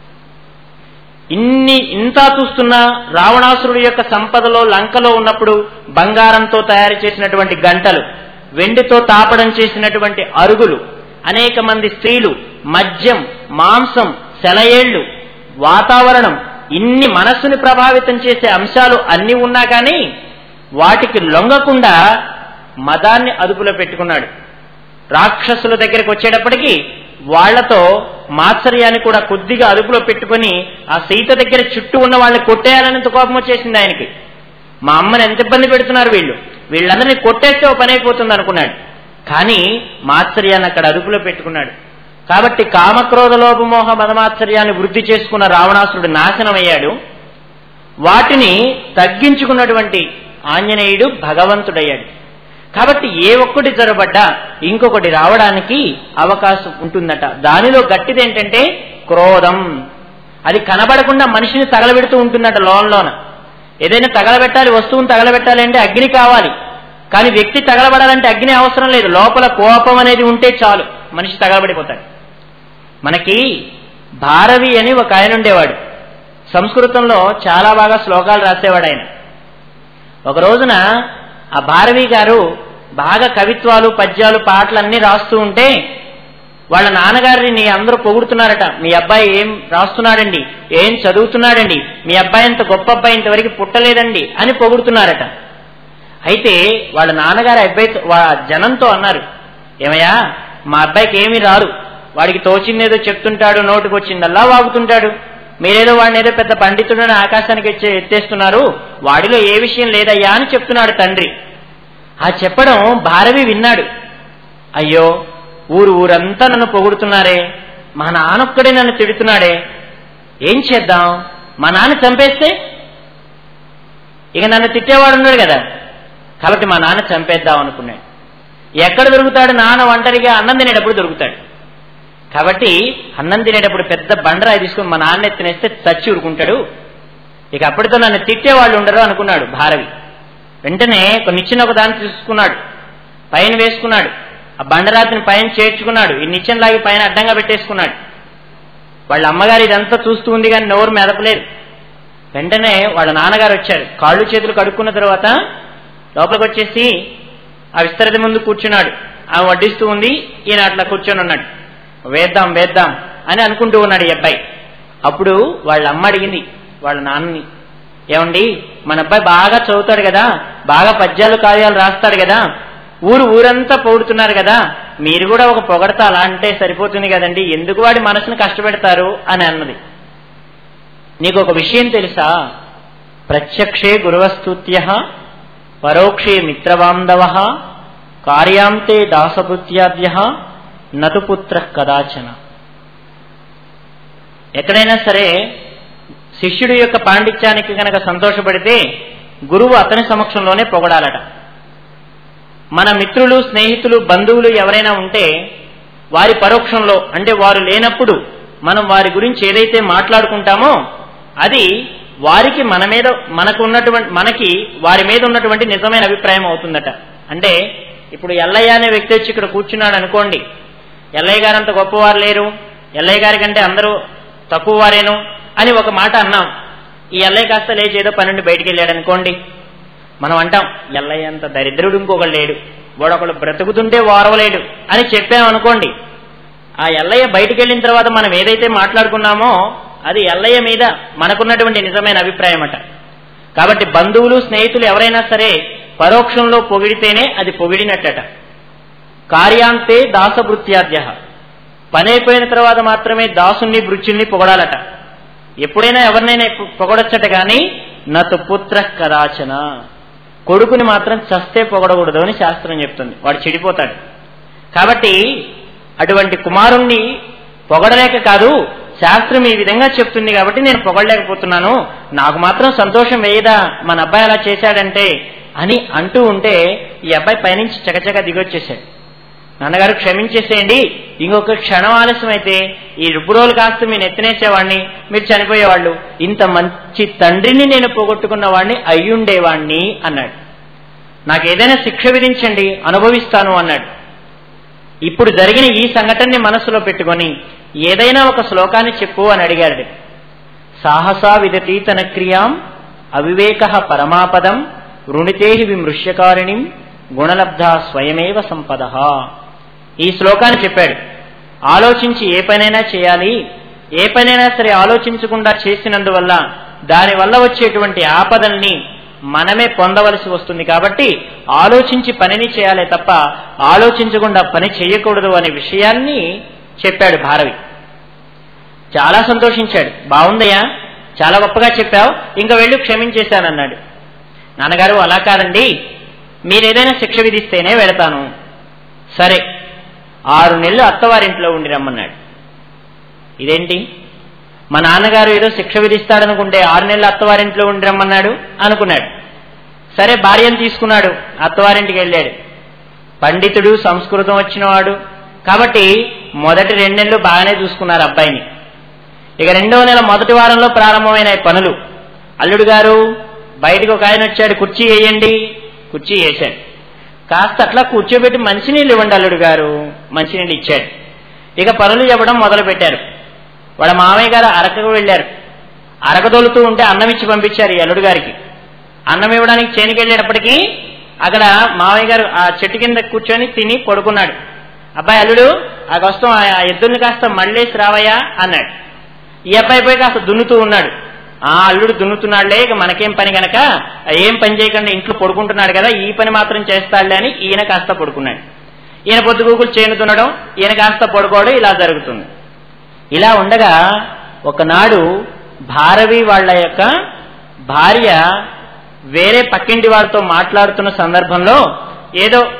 ఇన్ని ఇంత చూస్తున్నా రావణాసురుడి యొక్క సంపదలో లంకలో ఉన్నప్పుడు బంగారంతో తయారు చేసినటువంటి గంటలు వెండితో తాపడం చేసినటువంటి అరుగులు అనేక మంది స్త్రీలు మద్యం మాంసం సెలయేళ్లు వాతావరణం ఇన్ని మనస్సుని ప్రభావితం చేసే అంశాలు అన్ని ఉన్నా కానీ వాటికి లొంగకుండా మదాన్ని అదుపులో పెట్టుకున్నాడు రాక్షసుల దగ్గరికి వచ్చేటప్పటికి వాళ్లతో మాత్సర్యాన్ని కూడా కొద్దిగా అదుపులో పెట్టుకుని ఆ సీత దగ్గర చుట్టూ ఉన్న వాళ్ళని కొట్టేయాలనేంత కోపం వచ్చేసింది ఆయనకి మా అమ్మని ఎంత ఇబ్బంది పెడుతున్నారు వీళ్ళు వీళ్ళందరినీ కొట్టేస్తే ఓ పని అయిపోతుంది అనుకున్నాడు కానీ మాత్సర్యాన్ని అక్కడ అదుపులో పెట్టుకున్నాడు కాబట్టి కామక్రోధ లోపమోహ మదమాత్సర్యాన్ని వృద్ధి చేసుకున్న రావణాసురుడు నాశనమయ్యాడు వాటిని తగ్గించుకున్నటువంటి ఆంజనేయుడు భగవంతుడయ్యాడు కాబట్టి ఏ ఒక్కటి జరబడ్డా ఇంకొకటి రావడానికి అవకాశం ఉంటుందట దానిలో గట్టిది ఏంటంటే క్రోధం అది కనబడకుండా మనిషిని తగలబెడుతూ ఉంటుందట లోన్లోన ఏదైనా తగలబెట్టాలి వస్తువును తగలబెట్టాలి అంటే అగ్ని కావాలి కానీ వ్యక్తి తగలబడాలంటే అగ్ని అవసరం లేదు లోపల కోపం అనేది ఉంటే చాలు మనిషి తగలబడిపోతాడు మనకి భారవి అని ఒక ఆయన ఉండేవాడు సంస్కృతంలో చాలా బాగా శ్లోకాలు రాసేవాడు ఆయన ఒక రోజున ఆ భారవి గారు బాగా కవిత్వాలు పద్యాలు పాటలు అన్ని రాస్తూ ఉంటే వాళ్ళ నాన్నగారిని అందరూ పొగుడుతున్నారట మీ అబ్బాయి ఏం రాస్తున్నాడండి ఏం చదువుతున్నాడండి మీ అబ్బాయి అంత గొప్ప అబ్బాయి ఇంతవరకు పుట్టలేదండి అని పొగుడుతున్నారట అయితే వాళ్ళ నాన్నగారు అబ్బాయి జనంతో అన్నారు ఏమయ్యా మా అబ్బాయికి ఏమీ రాదు వాడికి తోచిందేదో చెప్తుంటాడు నోటికి వచ్చిందల్లా వాగుతుంటాడు మీరేదో వాడిని ఏదో పెద్ద పండితుడని ఆకాశానికి ఎచ్చే ఎత్తేస్తున్నారు వాడిలో ఏ విషయం లేదయ్యా అని చెప్తున్నాడు తండ్రి ఆ చెప్పడం భారవి విన్నాడు అయ్యో ఊరు ఊరంతా నన్ను పొగుడుతున్నారే మా నాన్నొక్కడే నన్ను తిడుతున్నాడే ఏం చేద్దాం మా నాన్న చంపేస్తే ఇక నన్ను తిట్టేవాడు ఉన్నాడు కదా కాబట్టి మా నాన్న చంపేద్దాం అనుకున్నాడు ఎక్కడ దొరుకుతాడు నాన్న ఒంటరిగా అన్నం తినేటప్పుడు దొరుకుతాడు కాబట్టి అన్నం తినేటప్పుడు పెద్ద బండరాయి తీసుకుని మా నాన్న ఎత్తినేస్తే చచ్చి ఊరుకుంటాడు ఇక అప్పటితో నన్ను తిట్టేవాళ్ళు ఉండరు అనుకున్నాడు భారవి వెంటనే కొన్ని నిచ్చెన ఒక దాన్ని తీసుకున్నాడు పైన వేసుకున్నాడు ఆ బండరాతిని పైన చేర్చుకున్నాడు ఈ నిచ్చెన లాగి పైన అడ్డంగా పెట్టేసుకున్నాడు వాళ్ళ అమ్మగారు ఇదంతా చూస్తూ ఉంది కానీ నోరు మెదపలేదు వెంటనే వాళ్ళ నాన్నగారు వచ్చారు కాళ్ళు చేతులు కడుక్కున్న తర్వాత లోపలికి వచ్చేసి ఆ విస్తరత ముందు కూర్చున్నాడు ఆమె వడ్డిస్తూ ఉంది ఈయన అట్లా కూర్చొని ఉన్నాడు వేద్దాం వేద్దాం అని అనుకుంటూ ఉన్నాడు ఈ అబ్బాయి అప్పుడు వాళ్ళ అమ్మ అడిగింది వాళ్ళ నాన్నని ఏమండి మన అబ్బాయి బాగా చదువుతాడు కదా బాగా పద్యాలు కార్యాలు రాస్తాడు కదా ఊరు ఊరంతా పొగుడుతున్నారు కదా మీరు కూడా ఒక పొగడతా అలా అంటే సరిపోతుంది కదండి ఎందుకు వాడి మనసును కష్టపెడతారు అని అన్నది నీకు ఒక విషయం తెలుసా ప్రత్యక్షే గురువస్తుత్య పరోక్షే మిత్రబాంధవ కార్యాంతే దాసభృత్యాద్య నటు పుత్ర కదాచన ఎక్కడైనా సరే శిష్యుడి యొక్క పాండిత్యానికి గనక సంతోషపడితే గురువు అతని సమక్షంలోనే పొగడాలట మన మిత్రులు స్నేహితులు బంధువులు ఎవరైనా ఉంటే వారి పరోక్షంలో అంటే వారు లేనప్పుడు మనం వారి గురించి ఏదైతే మాట్లాడుకుంటామో అది వారికి మన మీద మనకు ఉన్నటువంటి మనకి వారి మీద ఉన్నటువంటి నిజమైన అభిప్రాయం అవుతుందట అంటే ఇప్పుడు ఎల్లయ్య అనే వ్యక్తి వచ్చి ఇక్కడ కూర్చున్నాడు అనుకోండి ఎల్లయ్య గారు అంత గొప్పవారు లేరు ఎల్లయ్య గారి కంటే అందరూ తక్కువ వారేను అని ఒక మాట అన్నాం ఈ ఎల్లయ్య కాస్త లేచి ఏదో పన్నెండు బయటికి వెళ్ళాడు అనుకోండి మనం అంటాం ఎల్లయ్య అంత దరిద్రుడు ఇంకొకడు లేడు వాడొకడు బ్రతుకుతుంటే వారవలేడు అని చెప్పామనుకోండి ఆ ఎల్లయ్య బయటికి వెళ్ళిన తర్వాత మనం ఏదైతే మాట్లాడుకున్నామో అది ఎల్లయ్య మీద మనకున్నటువంటి నిజమైన అభిప్రాయం అట కాబట్టి బంధువులు స్నేహితులు ఎవరైనా సరే పరోక్షంలో పొగిడితేనే అది పొగిడినట్టట కార్యాంతే దాసభృత్యాద్య పని అయిపోయిన తర్వాత మాత్రమే దాసుని భృత్యుల్ని పొగడాలట ఎప్పుడైనా ఎవరినైనా పొగడొచ్చట కానీ నతు పుత్ర కదాచన కొడుకుని మాత్రం చస్తే పొగడకూడదు అని శాస్త్రం చెప్తుంది వాడు చెడిపోతాడు కాబట్టి అటువంటి కుమారుణ్ణి పొగడలేక కాదు శాస్త్రం ఈ విధంగా చెప్తుంది కాబట్టి నేను పొగడలేకపోతున్నాను నాకు మాత్రం సంతోషం వేయదా మన అబ్బాయి అలా చేశాడంటే అని అంటూ ఉంటే ఈ అబ్బాయి పైనుంచి చకచక దిగొచ్చేసాడు నాన్నగారు క్షమించేసేయండి ఇంకొక క్షణం ఆలస్యం అయితే ఈ రుబ్బు రోజులు కాస్త మీరు ఎత్తినేసేవాడిని మీరు చనిపోయేవాళ్ళు ఇంత మంచి తండ్రిని నేను పోగొట్టుకున్న వాడిని అయ్యుండేవాణ్ణి అన్నాడు నాకు ఏదైనా శిక్ష విధించండి అనుభవిస్తాను అన్నాడు ఇప్పుడు జరిగిన ఈ సంఘటనని మనసులో పెట్టుకొని ఏదైనా ఒక శ్లోకాన్ని చెప్పు అని అడిగాడు సాహసా విదతి తన క్రియాం అవివేక పరమాపదం రుణితేహి విమృష్యకారిణిం గుణలబ్ధ స్వయమేవ సంపద ఈ శ్లోకాన్ని చెప్పాడు ఆలోచించి ఏ పనైనా చేయాలి ఏ పనైనా సరే ఆలోచించకుండా చేసినందువల్ల దానివల్ల వచ్చేటువంటి ఆపదల్ని మనమే పొందవలసి వస్తుంది కాబట్టి ఆలోచించి పనిని చేయాలి తప్ప ఆలోచించకుండా పని చేయకూడదు అనే విషయాన్ని చెప్పాడు భారవి చాలా సంతోషించాడు బాగుందయ్యా చాలా గొప్పగా చెప్పావు ఇంకా వెళ్ళి క్షమించేశానన్నాడు నాన్నగారు అలా కాదండి మీరేదైనా శిక్ష విధిస్తేనే వెళతాను సరే ఆరు నెలలు అత్తవారింట్లో ఉండి రమ్మన్నాడు ఇదేంటి మా నాన్నగారు ఏదో శిక్ష విధిస్తాడనుకుంటే ఆరు నెలలు అత్తవారింట్లో ఉండి రమ్మన్నాడు అనుకున్నాడు సరే భార్యను తీసుకున్నాడు అత్తవారింటికి వెళ్ళాడు పండితుడు సంస్కృతం వచ్చినవాడు కాబట్టి మొదటి రెండు నెలలు బాగానే చూసుకున్నారు అబ్బాయిని ఇక రెండవ నెల మొదటి వారంలో ప్రారంభమైన పనులు అల్లుడు గారు బయటకు ఒక ఆయన వచ్చాడు కుర్చీ వేయండి కుర్చీ వేశాడు కాస్త అట్లా కూర్చోబెట్టి మంచినీళ్ళు ఇవ్వండి అల్లుడు గారు మంచినీళ్ళు ఇచ్చాడు ఇక పనులు చెప్పడం మొదలు పెట్టారు వాళ్ళ మామయ్య గారు అరకకు వెళ్ళారు అరకదొలుతూ ఉంటే అన్నం ఇచ్చి పంపించారు ఈ అల్లుడు గారికి అన్నం ఇవ్వడానికి చేనికి వెళ్ళేటప్పటికీ అక్కడ మామయ్య గారు ఆ చెట్టు కింద కూర్చొని తిని పడుకున్నాడు అబ్బాయి అల్లుడు ఆ కష్టం ఆ ఎద్దుల్ని కాస్త మళ్ళేసి రావయ్యా అన్నాడు ఈ అబ్బాయి పోయి కాస్త దున్నుతూ ఉన్నాడు ఆ అల్లుడు దున్నుతున్నాడులే ఇక మనకేం పని గనక ఏం పని చేయకుండా ఇంట్లో పడుకుంటున్నాడు కదా ఈ పని మాత్రం చేస్తాడులే అని ఈయన కాస్త పడుకున్నాడు ఈయన పొద్దుగూకులు చేను దున్నడం ఈయన కాస్త పడుకోవడం ఇలా జరుగుతుంది ఇలా ఉండగా ఒకనాడు భారవి వాళ్ళ యొక్క భార్య వేరే పక్కింటి వారితో మాట్లాడుతున్న సందర్భంలో ఏదో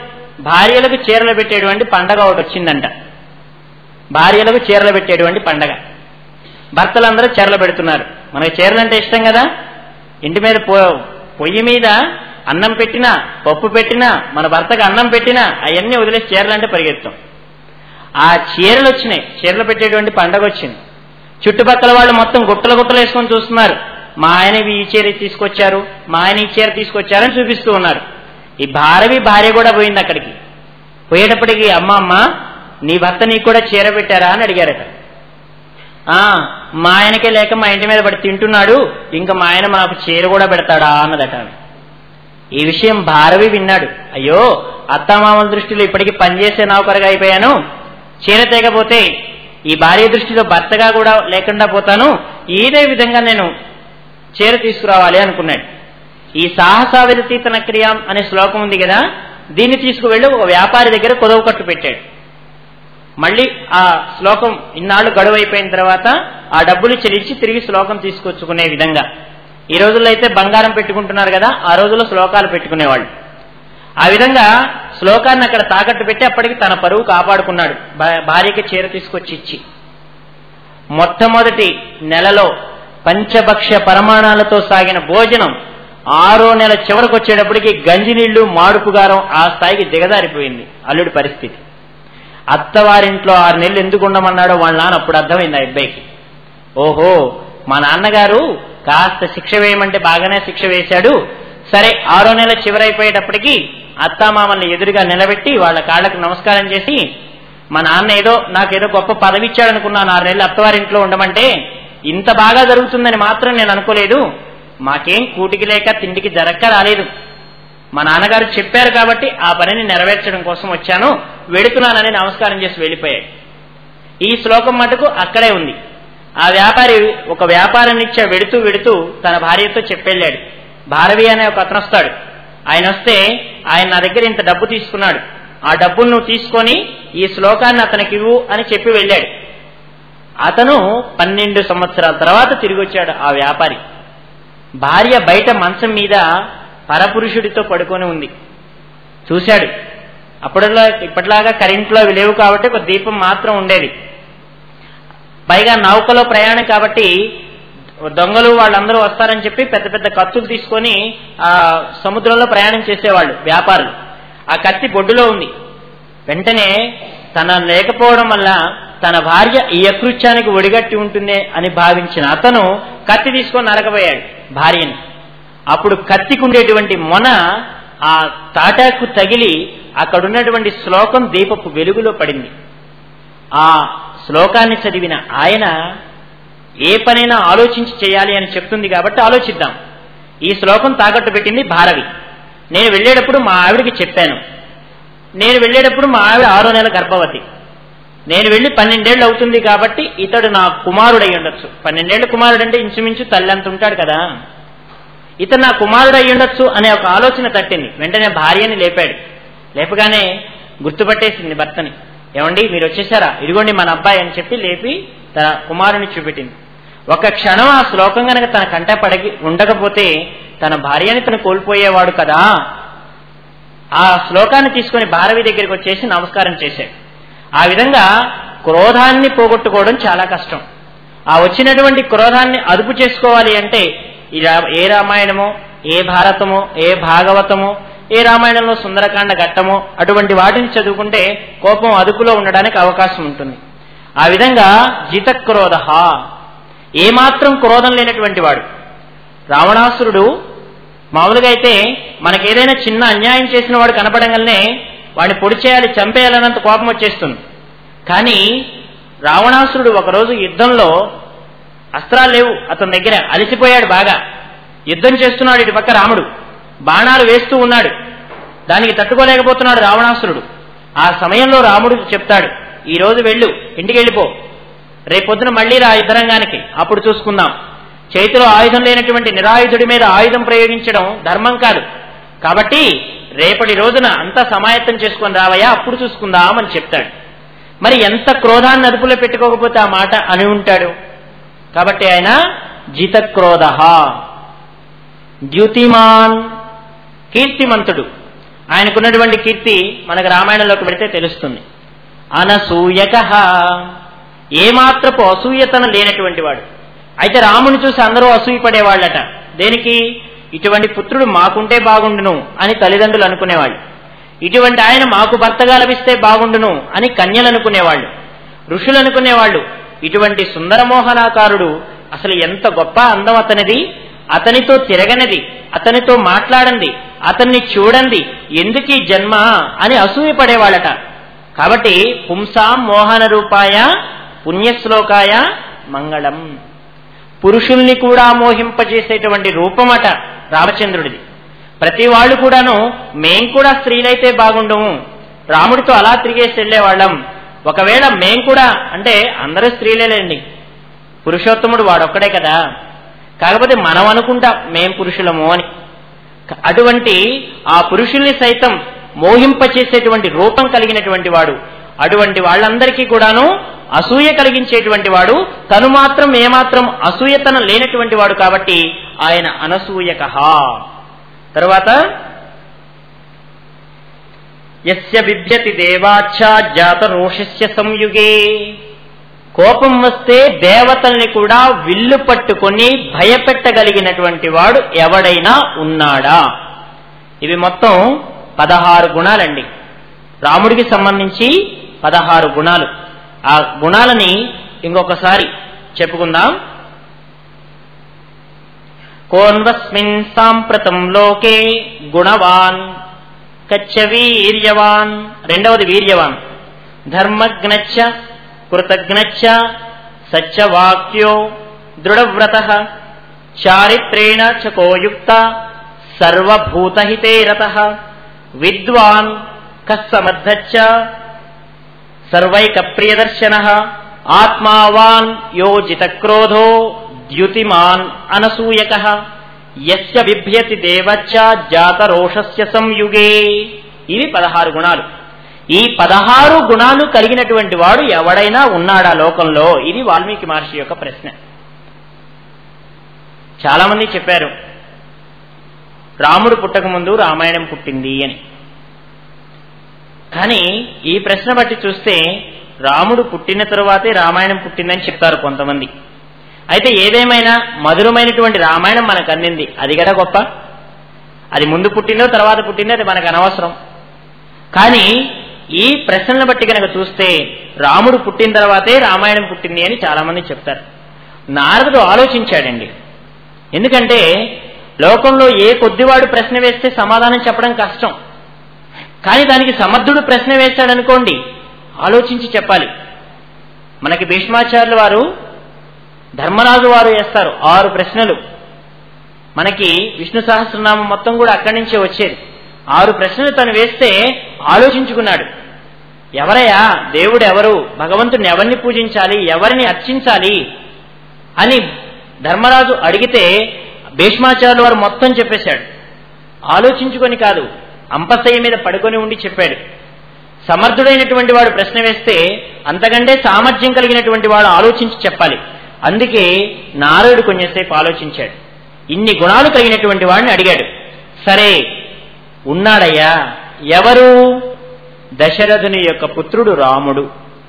భార్యలకు చీరలు పెట్టేటువంటి పండగ ఒకటి వచ్చిందంట భార్యలకు చీరలు పెట్టేటువంటి పండగ భర్తలందరూ చీరలు పెడుతున్నారు మనకి చీరలు అంటే ఇష్టం కదా ఇంటి మీద పో పొయ్యి మీద అన్నం పెట్టినా పప్పు పెట్టినా మన భర్తకు అన్నం పెట్టినా అవన్నీ వదిలేసి చీరలు అంటే పరిగెత్తాం ఆ చీరలు వచ్చినాయి చీరలు పెట్టేటువంటి పండగ వచ్చింది చుట్టుపక్కల వాళ్ళు మొత్తం గుట్టలు గుట్టలు వేసుకొని చూస్తున్నారు మా ఆయన ఈ చీర తీసుకొచ్చారు మా ఆయన ఈ చీర తీసుకొచ్చారని చూపిస్తూ ఉన్నారు ఈ భారవి భార్య కూడా పోయింది అక్కడికి పోయేటప్పటికి అమ్మ అమ్మ నీ భర్త నీకు కూడా చీర పెట్టారా అని అడిగారట ఆ మా ఆయనకే లేక మా ఇంటి మీద పడి తింటున్నాడు ఇంకా మా ఆయన నాకు చీర కూడా పెడతాడా అన్నదట ఆమె. ఈ విషయం భారవి విన్నాడు అయ్యో అత్తామామల దృష్టిలో ఇప్పటికి పనిచేసే నౌకరుగా అయిపోయాను చీర తేకపోతే ఈ భార్య దృష్టిలో భర్తగా కూడా లేకుండా పోతాను ఏదే విధంగా నేను చీర తీసుకురావాలి అనుకున్నాడు ఈ సాహసావిరతీతన క్రియాం అనే శ్లోకం ఉంది కదా దీన్ని తీసుకువెళ్ళి ఒక వ్యాపారి దగ్గర కొదవ కట్టు పెట్టాడు మళ్ళీ ఆ శ్లోకం ఇన్నాళ్ళు గడువు అయిపోయిన తర్వాత ఆ డబ్బులు చెల్లించి తిరిగి శ్లోకం తీసుకొచ్చుకునే విధంగా ఈ రోజుల్లో అయితే బంగారం పెట్టుకుంటున్నారు కదా ఆ రోజుల్లో శ్లోకాలు పెట్టుకునేవాళ్ళు ఆ విధంగా శ్లోకాన్ని అక్కడ తాకట్టు పెట్టి అప్పటికి తన పరువు కాపాడుకున్నాడు భా- భార్యకి చీర తీసుకొచ్చి ఇచ్చి మొట్టమొదటి నెలలో పంచభక్ష పరమాణాలతో సాగిన భోజనం ఆరో నెల చివరకు వచ్చేటప్పటికి గంజినీళ్లు మాడుపుగారం ఆ స్థాయికి దిగజారిపోయింది అల్లుడి పరిస్థితి అత్తవారింట్లో ఆరు నెలలు ఎందుకు ఉండమన్నాడో వాళ్ళ నాన్న అప్పుడు అర్థమైంది ఆ అబ్బాయికి ఓహో మా నాన్నగారు కాస్త శిక్ష వేయమంటే బాగానే శిక్ష వేశాడు సరే ఆరో నెల చివరైపోయేటప్పటికి అత్తామామల్ని ఎదురుగా నిలబెట్టి వాళ్ళ కాళ్ళకు నమస్కారం చేసి మా నాన్న ఏదో నాకేదో గొప్ప పదవి ఇచ్చాడు అనుకున్నాను ఆరు నెలలు అత్తవారింట్లో ఉండమంటే ఇంత బాగా జరుగుతుందని మాత్రం నేను అనుకోలేదు మాకేం కూటికి లేక తిండికి జరక్క రాలేదు మా నాన్నగారు చెప్పారు కాబట్టి ఆ పనిని నెరవేర్చడం కోసం వచ్చాను వెడుతున్నానని నమస్కారం చేసి వెళ్ళిపోయాడు ఈ శ్లోకం మటుకు అక్కడే ఉంది ఆ వ్యాపారి ఒక వ్యాపారం ఇచ్చా వెడుతూ వెడుతూ తన భార్యతో చెప్పెళ్ళాడు భారవి అనే ఒక అతను వస్తాడు ఆయన వస్తే ఆయన నా దగ్గర ఇంత డబ్బు తీసుకున్నాడు ఆ డబ్బును నువ్వు తీసుకొని ఈ శ్లోకాన్ని అతనికి ఇవ్వు అని చెప్పి వెళ్ళాడు అతను పన్నెండు సంవత్సరాల తర్వాత తిరిగి వచ్చాడు ఆ వ్యాపారి భార్య బయట మంచం మీద పరపురుషుడితో పడుకొని ఉంది చూశాడు అప్పుడులా ఇప్పటిలాగా కరెంట్లో అవి లేవు కాబట్టి ఒక దీపం మాత్రం ఉండేది పైగా నౌకలో ప్రయాణం కాబట్టి దొంగలు వాళ్ళందరూ వస్తారని చెప్పి పెద్ద పెద్ద కత్తులు తీసుకొని ఆ సముద్రంలో ప్రయాణం చేసేవాళ్ళు వ్యాపారులు ఆ కత్తి బొడ్డులో ఉంది వెంటనే తన లేకపోవడం వల్ల తన భార్య ఈ అకృత్యానికి ఒడిగట్టి ఉంటుంది అని భావించిన అతను కత్తి తీసుకొని నరకబోయాడు భార్యని అప్పుడు కత్తికి ఉండేటువంటి మొన ఆ తాటాకు తగిలి అక్కడున్నటువంటి శ్లోకం దీపపు వెలుగులో పడింది ఆ శ్లోకాన్ని చదివిన ఆయన ఏ పనైనా ఆలోచించి చేయాలి అని చెప్తుంది కాబట్టి ఆలోచిద్దాం ఈ శ్లోకం తాకట్టు పెట్టింది భారవి నేను వెళ్ళేటప్పుడు మా ఆవిడికి చెప్పాను నేను వెళ్ళేటప్పుడు మా ఆవిడ ఆరో నెల గర్భవతి నేను వెళ్ళి పన్నెండేళ్ళు అవుతుంది కాబట్టి ఇతడు నా కుమారుడు అయి ఉండొచ్చు పన్నెండేళ్ల కుమారుడు అంటే ఇంచుమించు తల్లి అంత ఉంటాడు కదా ఇతను నా కుమారుడు అయి ఉండొచ్చు అనే ఒక ఆలోచన తట్టింది వెంటనే భార్యని లేపాడు లేపగానే గుర్తుపట్టేసింది భర్తని ఏమండి మీరు వచ్చేసారా ఇదిగోండి మన అబ్బాయి అని చెప్పి లేపి తన కుమారుని చూపెట్టింది ఒక క్షణం ఆ శ్లోకం గనక తన కంట పడగి ఉండకపోతే తన భార్యని తను కోల్పోయేవాడు కదా ఆ శ్లోకాన్ని తీసుకుని భారవి దగ్గరికి వచ్చేసి నమస్కారం చేశాడు ఆ విధంగా క్రోధాన్ని పోగొట్టుకోవడం చాలా కష్టం ఆ వచ్చినటువంటి క్రోధాన్ని అదుపు చేసుకోవాలి అంటే ఈ రా- ఏ రామాయణమో ఏ భారతమో ఏ భాగవతమో ఏ రామాయణంలో సుందరకాండ ఘట్టమో అటువంటి వాటిని చదువుకుంటే కోపం అదుపులో ఉండడానికి అవకాశం ఉంటుంది ఆ విధంగా జితక్రోధ ఏమాత్రం క్రోధం లేనటువంటి వాడు రావణాసురుడు మామూలుగా అయితే మనకేదైనా చిన్న అన్యాయం చేసిన వాడు కనపడంగానే వాడిని పొడి చేయాలి చంపేయాలన్నంత కోపం వచ్చేస్తుంది కానీ రావణాసురుడు ఒకరోజు యుద్ధంలో అస్త్రాలు లేవు అతని దగ్గర అలసిపోయాడు బాగా యుద్ధం చేస్తున్నాడు ఇటు పక్క రాముడు బాణాలు వేస్తూ ఉన్నాడు దానికి తట్టుకోలేకపోతున్నాడు రావణాసురుడు ఆ సమయంలో రాముడు చెప్తాడు ఈ రోజు వెళ్ళు ఇంటికి వెళ్ళిపో రేపొద్దున మళ్ళీ రా యుద్ధరంగానికి అప్పుడు చూసుకుందాం చేతిలో ఆయుధం లేనటువంటి నిరాయుధుడి మీద ఆయుధం ప్రయోగించడం ధర్మం కాదు కాబట్టి రేపటి రోజున అంతా సమాయత్తం చేసుకొని రావయ్యా అప్పుడు చూసుకుందాం అని చెప్తాడు మరి ఎంత క్రోధాన్ని అదుపులో పెట్టుకోకపోతే ఆ మాట అని ఉంటాడు కాబట్టి ఆయన జితక్రోధ ద్యుతిమాన్ కీర్తిమంతుడు ఆయనకున్నటువంటి కీర్తి మనకు రామాయణంలోకి పెడితే తెలుస్తుంది అనసూయక ఏమాత్రపు అసూయతన లేనటువంటి వాడు అయితే రాముని చూసి అందరూ అసూయపడేవాళ్ళట దేనికి ఇటువంటి పుత్రుడు మాకుంటే బాగుండును అని తల్లిదండ్రులు అనుకునేవాళ్ళు ఇటువంటి ఆయన మాకు భర్తగా లభిస్తే బాగుండును అని కన్యలు అనుకునేవాళ్ళు ఋషులు అనుకునేవాళ్ళు ఇటువంటి సుందరమోహనాకారుడు అసలు ఎంత గొప్ప అందం అతనిది అతనితో తిరగనిది అతనితో మాట్లాడండి అతన్ని చూడండి ఎందుకు ఈ జన్మ అని అసూయపడేవాళ్ళట కాబట్టి పుంసాం మోహన రూపాయ పుణ్యశ్లోకాయ మంగళం పురుషుల్ని కూడా మోహింపజేసేటువంటి రూపమట రామచంద్రుడిది ప్రతి వాళ్ళు కూడాను మేం కూడా స్త్రీలైతే బాగుండము రాముడితో అలా తిరిగేసి వెళ్ళేవాళ్ళం ఒకవేళ మేం కూడా అంటే అందరూ స్త్రీలేలేండి పురుషోత్తముడు వాడొక్కడే కదా కాకపోతే మనం అనుకుంటాం మేం పురుషులము అని అటువంటి ఆ పురుషుల్ని సైతం మోహింపచేసేటువంటి రూపం కలిగినటువంటి వాడు అటువంటి వాళ్ళందరికీ కూడాను అసూయ కలిగించేటువంటి వాడు తను మాత్రం ఏమాత్రం అసూయతనం లేనటువంటి వాడు కాబట్టి ఆయన అనసూయక తరువాత యస్య బిభ్యతి దేవాచ్ఛ జాత రోషస్య సంయుగే కోపం వస్తే దేవతల్ని కూడా విల్లు పట్టుకొని భయపెట్టగలిగినటువంటి వాడు ఎవడైనా ఉన్నాడా ఇవి మొత్తం పదహారు గుణాలండి రాముడికి సంబంధించి పదహారు గుణాలు ఆ గుణాలని ఇంకొకసారి చెప్పుకుందాం కోన్వస్మిన్ సాంప్రతం లోకే గుణవాన్ కచ్చ వీర్యవాన్ రెండవది వీర్యవాన్ ధర్మజ్ఞచ్చ కృతజ్ఞచ్చ సత్యవాక్యో దృఢవ్రత చారిత్రేణ చకోయుక్త సర్వభూతహితే రత విద్వాన్ కస్సమద్ధచ్చ సర్వైక ప్రియదర్శన ఆత్మావాన్ యోజిత క్రోధో ద్యుతిమాన్ అనసూయక యస్య బిభ్యతి దేవచ్చ జాతరోషస్య సంయుగే ఇవి పదహారు గుణాలు ఈ పదహారు గుణాలు కలిగినటువంటి వాడు ఎవడైనా ఉన్నాడా లోకంలో ఇది వాల్మీకి మహర్షి యొక్క ప్రశ్న చాలా మంది చెప్పారు రాముడు పుట్టక ముందు రామాయణం పుట్టింది అని కానీ ఈ ప్రశ్న బట్టి చూస్తే రాముడు పుట్టిన తరువాతే రామాయణం పుట్టిందని చెప్తారు కొంతమంది అయితే ఏదేమైనా మధురమైనటువంటి రామాయణం మనకు అందింది అది కదా గొప్ప అది ముందు పుట్టిందో తర్వాత పుట్టిందో అది మనకు అనవసరం కానీ ఈ ప్రశ్నలను బట్టి కనుక చూస్తే రాముడు పుట్టిన తర్వాతే రామాయణం పుట్టింది అని చాలా మంది చెప్తారు నారదుడు ఆలోచించాడండి ఎందుకంటే లోకంలో ఏ కొద్దివాడు ప్రశ్న వేస్తే సమాధానం చెప్పడం కష్టం కానీ దానికి సమర్థుడు ప్రశ్న వేస్తాడనుకోండి ఆలోచించి చెప్పాలి మనకి భీష్మాచార్యుల వారు ధర్మరాజు వారు వేస్తారు ఆరు ప్రశ్నలు మనకి విష్ణు సహస్రనామం మొత్తం కూడా అక్కడి నుంచే వచ్చేది ఆరు ప్రశ్నలు తను వేస్తే ఆలోచించుకున్నాడు ఎవరయ్యా దేవుడు ఎవరు భగవంతుడిని ఎవరిని పూజించాలి ఎవరిని అర్చించాలి అని ధర్మరాజు అడిగితే భీష్మాచార్యుల వారు మొత్తం చెప్పేశాడు ఆలోచించుకొని కాదు అంపశయ్య మీద పడుకొని ఉండి చెప్పాడు సమర్థుడైనటువంటి వాడు ప్రశ్న వేస్తే అంతకంటే సామర్థ్యం కలిగినటువంటి వాడు ఆలోచించి చెప్పాలి అందుకే నారాయుడు కొంచెంసేపు ఆలోచించాడు ఇన్ని గుణాలు కలిగినటువంటి వాడిని అడిగాడు సరే ఉన్నాడయ్యా ఎవరు దశరథుని యొక్క పుత్రుడు రాముడు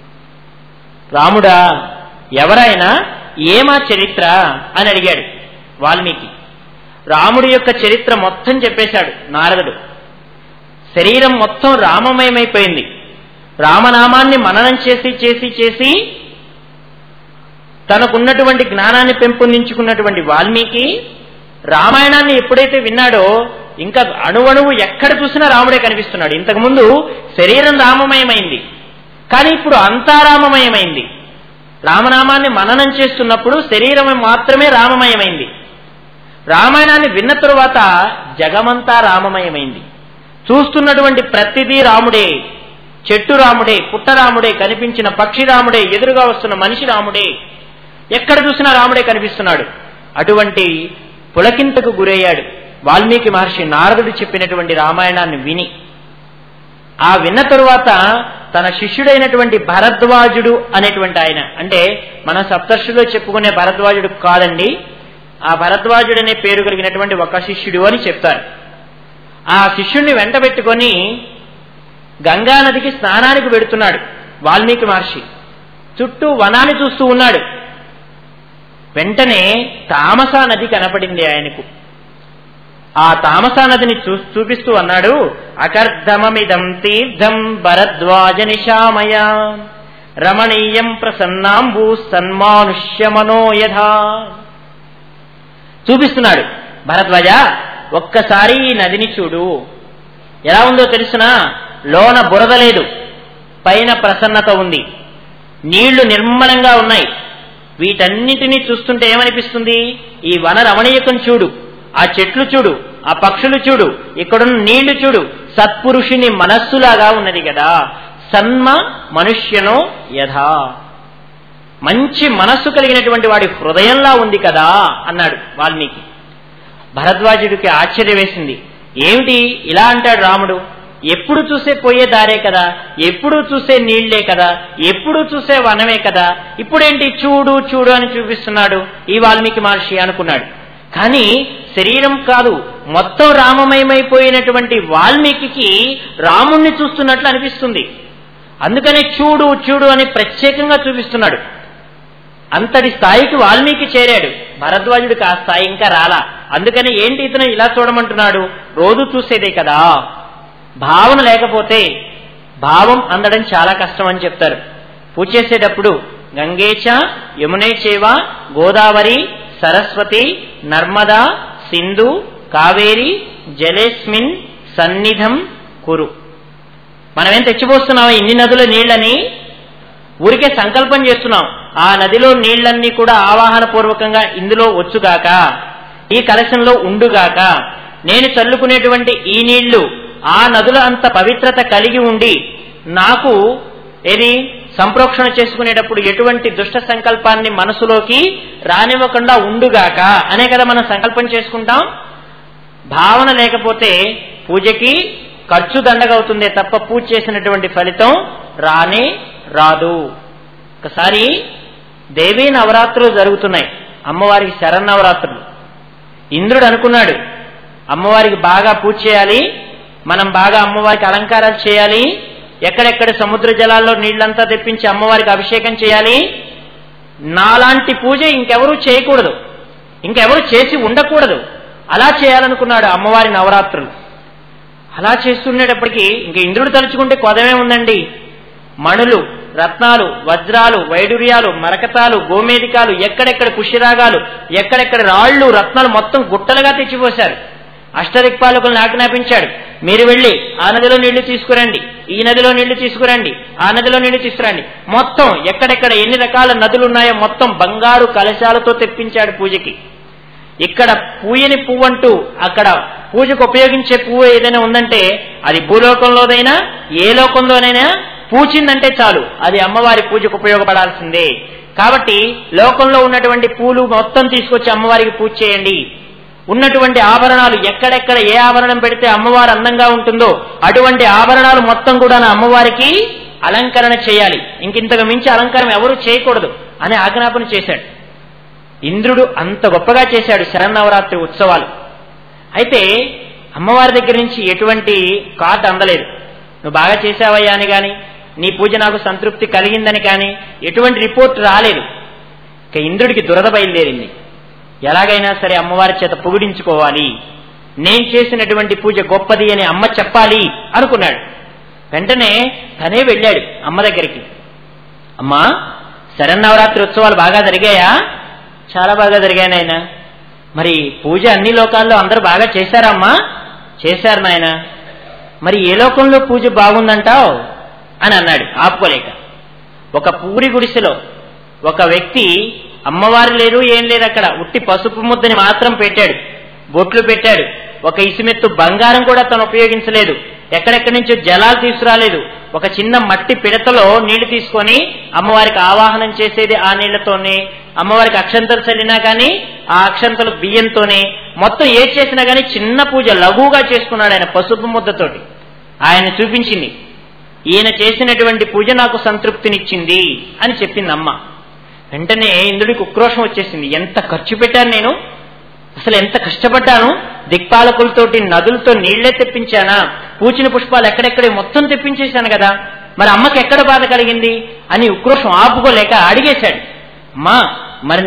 రాముడా ఎవరైనా ఏమా చరిత్ర అని అడిగాడు వాల్మీకి రాముడి యొక్క చరిత్ర మొత్తం చెప్పేశాడు నారదుడు శరీరం మొత్తం రామమయమైపోయింది రామనామాన్ని మననం చేసి చేసి చేసి తనకున్నటువంటి జ్ఞానాన్ని పెంపొందించుకున్నటువంటి వాల్మీకి రామాయణాన్ని ఎప్పుడైతే విన్నాడో ఇంకా అణువణువు ఎక్కడ చూసినా రాముడే కనిపిస్తున్నాడు ఇంతకుముందు శరీరం రామమయమైంది కానీ ఇప్పుడు అంతా రామమయమైంది రామనామాన్ని మననం చేస్తున్నప్పుడు శరీరం మాత్రమే రామమయమైంది రామాయణాన్ని విన్న తరువాత జగమంతా రామమయమైంది చూస్తున్నటువంటి ప్రతిదీ రాముడే చెట్టు రాముడే పుట్ట రాముడే కనిపించిన పక్షి రాముడే ఎదురుగా వస్తున్న మనిషి రాముడే ఎక్కడ చూసినా రాముడే కనిపిస్తున్నాడు అటువంటి పులకింతకు గురయ్యాడు వాల్మీకి మహర్షి నారదుడు చెప్పినటువంటి రామాయణాన్ని విని ఆ విన్న తరువాత తన శిష్యుడైనటువంటి భరద్వాజుడు అనేటువంటి ఆయన అంటే మన సప్తర్షులో చెప్పుకునే భరద్వాజుడు కాదండి ఆ భరద్వాజుడు అనే పేరు కలిగినటువంటి ఒక శిష్యుడు అని చెప్తారు ఆ శిష్యుణ్ణి వెంటబెట్టుకొని గంగా నదికి స్నానానికి వెడుతున్నాడు వాల్మీకి మహర్షి చుట్టూ వనాన్ని చూస్తూ ఉన్నాడు వెంటనే తామసా నది కనపడింది ఆయనకు ఆ తామసా నదిని చూ చూపిస్తూ అన్నాడు అకర్ధమమిదం తీర్థం భరద్వాజ నిశామయ రమణీయం ప్రసన్నాంబు సన్మానుష్యమనో యథా చూపిస్తున్నాడు భరద్వాజ ఒక్కసారి ఈ నదిని చూడు ఎలా ఉందో తెలుసునా లోన బురద లేదు పైన ప్రసన్నత ఉంది నీళ్లు నిర్మలంగా ఉన్నాయి వీటన్నిటినీ చూస్తుంటే ఏమనిపిస్తుంది ఈ వన రమణీయకం చూడు ఆ చెట్లు చూడు ఆ పక్షులు చూడు ఇక్కడున్న నీళ్లు చూడు సత్పురుషుని మనస్సులాగా ఉన్నది కదా సన్మ మనుష్యనో యథా మంచి మనస్సు కలిగినటువంటి వాడి హృదయంలా ఉంది కదా అన్నాడు వాల్మీకి భరద్వాజుడికి ఆశ్చర్యం వేసింది ఏమిటి ఇలా అంటాడు రాముడు ఎప్పుడు చూసే పోయే దారే కదా ఎప్పుడు చూసే నీళ్లే కదా ఎప్పుడు చూసే వనమే కదా ఇప్పుడేంటి చూడు చూడు అని చూపిస్తున్నాడు ఈ వాల్మీకి మహర్షి అనుకున్నాడు కానీ శరీరం కాదు మొత్తం రామమయమైపోయినటువంటి వాల్మీకి రాముణ్ణి చూస్తున్నట్లు అనిపిస్తుంది అందుకనే చూడు చూడు అని ప్రత్యేకంగా చూపిస్తున్నాడు అంతటి స్థాయికి వాల్మీకి చేరాడు భరద్వాజుడికి ఆ స్థాయి ఇంకా రాలా అందుకని ఏంటి ఇతను ఇలా చూడమంటున్నాడు రోజు చూసేదే కదా భావన లేకపోతే భావం అందడం చాలా కష్టం అని చెప్తారు పూజ చేసేటప్పుడు గంగేచ యమునే చేవ గోదావరి సరస్వతి నర్మదా సింధు కావేరి జలేస్మిన్ సన్నిధం కురు మనమేం తెచ్చిపోస్తున్నాం ఇన్ని నదుల నీళ్ళని ఊరికే సంకల్పం చేస్తున్నాం ఆ నదిలో నీళ్లన్నీ కూడా ఆవాహన పూర్వకంగా ఇందులో వచ్చుగాక ఈ కలశంలో ఉండుగాక నేను చల్లుకునేటువంటి ఈ నీళ్లు ఆ నదుల అంత పవిత్రత కలిగి ఉండి నాకు ఏది సంప్రోక్షణ చేసుకునేటప్పుడు ఎటువంటి దుష్ట సంకల్పాన్ని మనసులోకి రానివ్వకుండా ఉండుగాక అనే కదా మనం సంకల్పం చేసుకుంటాం భావన లేకపోతే పూజకి ఖర్చు దండగవుతుందే తప్ప పూజ చేసినటువంటి ఫలితం రానే రాదు ఒకసారి దేవీ నవరాత్రులు జరుగుతున్నాయి అమ్మవారికి శరన్నవరాత్రులు ఇంద్రుడు అనుకున్నాడు అమ్మవారికి బాగా పూజ చేయాలి మనం బాగా అమ్మవారికి అలంకారాలు చేయాలి ఎక్కడెక్కడ సముద్ర జలాల్లో నీళ్లంతా తెప్పించి అమ్మవారికి అభిషేకం చేయాలి నాలాంటి పూజ ఇంకెవరూ చేయకూడదు ఇంకెవరు చేసి ఉండకూడదు అలా చేయాలనుకున్నాడు అమ్మవారి నవరాత్రులు అలా చేస్తుండేటప్పటికీ ఇంక ఇంద్రుడు తలుచుకుంటే కొదమే ఉందండి మణులు రత్నాలు వజ్రాలు వైడూర్యాలు మరకతాలు గోమేదికాలు ఎక్కడెక్కడ పుష్యరాగాలు ఎక్కడెక్కడ రాళ్లు రత్నాలు మొత్తం గుట్టలుగా తెచ్చిపోశారు అష్టదిక్పాలకులను ఆజ్ఞాపించాడు మీరు వెళ్ళి ఆ నదిలో నీళ్లు తీసుకురండి ఈ నదిలో నీళ్లు తీసుకురండి ఆ నదిలో నీళ్లు తీసుకురండి మొత్తం ఎక్కడెక్కడ ఎన్ని రకాల నదులు ఉన్నాయో మొత్తం బంగారు కలశాలతో తెప్పించాడు పూజకి ఇక్కడ పూయని పువ్వు అంటూ అక్కడ పూజకు ఉపయోగించే పువ్వు ఏదైనా ఉందంటే అది భూలోకంలోదైనా ఏ లోకంలోనైనా పూచిందంటే చాలు అది అమ్మవారి పూజకు ఉపయోగపడాల్సిందే కాబట్టి లోకంలో ఉన్నటువంటి పూలు మొత్తం తీసుకొచ్చి అమ్మవారికి పూజ చేయండి ఉన్నటువంటి ఆభరణాలు ఎక్కడెక్కడ ఏ ఆభరణం పెడితే అమ్మవారు అందంగా ఉంటుందో అటువంటి ఆభరణాలు మొత్తం కూడా అమ్మవారికి అలంకరణ చేయాలి ఇంకింతకు మించి అలంకారం ఎవరు చేయకూడదు అని ఆజ్ఞాపన చేశాడు ఇంద్రుడు అంత గొప్పగా చేశాడు శరన్నవరాత్రి ఉత్సవాలు అయితే అమ్మవారి దగ్గర నుంచి ఎటువంటి కార్డు అందలేదు నువ్వు బాగా చేశావయ్యా అని కానీ నీ పూజ నాకు సంతృప్తి కలిగిందని కానీ ఎటువంటి రిపోర్ట్ రాలేదు ఇక ఇంద్రుడికి దురద బయలుదేరింది ఎలాగైనా సరే అమ్మవారి చేత పొగిడించుకోవాలి నేను చేసినటువంటి పూజ గొప్పది అని అమ్మ చెప్పాలి అనుకున్నాడు వెంటనే తనే వెళ్ళాడు అమ్మ దగ్గరికి అమ్మా శరన్నవరాత్రి ఉత్సవాలు బాగా జరిగాయా చాలా బాగా జరిగాయి నాయన మరి పూజ అన్ని లోకాల్లో అందరూ బాగా చేశారమ్మా చేశారు నాయన మరి ఏ లోకంలో పూజ బాగుందంటావు అని అన్నాడు ఆపుకోలేక ఒక పూరి గుడిసెలో ఒక వ్యక్తి అమ్మవారు లేరు ఏం లేదు అక్కడ ఉట్టి పసుపు ముద్దని మాత్రం పెట్టాడు బొట్లు పెట్టాడు ఒక ఇసుమెత్తు బంగారం కూడా తను ఉపయోగించలేదు ఎక్కడెక్కడి నుంచో జలాలు తీసుకురాలేదు ఒక చిన్న మట్టి పిడతలో నీళ్లు తీసుకొని అమ్మవారికి ఆవాహనం చేసేది ఆ నీళ్లతోనే అమ్మవారికి అక్షంతలు చల్లినా కానీ ఆ అక్షంతలు బియ్యంతోనే మొత్తం ఏ చేసినా కానీ చిన్న పూజ లఘువుగా చేసుకున్నాడు ఆయన పసుపు ముద్దతోటి ఆయన చూపించింది ఈయన చేసినటువంటి పూజ నాకు సంతృప్తినిచ్చింది అని చెప్పింది అమ్మ వెంటనే ఇంద్రుడికి ఉక్రోషం వచ్చేసింది ఎంత ఖర్చు పెట్టాను నేను అసలు ఎంత కష్టపడ్డాను దిక్పాలకులతోటి నదులతో నీళ్లే తెప్పించానా పూచిన పుష్పాలు ఎక్కడెక్కడే మొత్తం తెప్పించేశాను కదా మరి అమ్మకి ఎక్కడ బాధ కలిగింది అని ఉక్రోషం ఆపుకోలేక అడిగేశాడు మా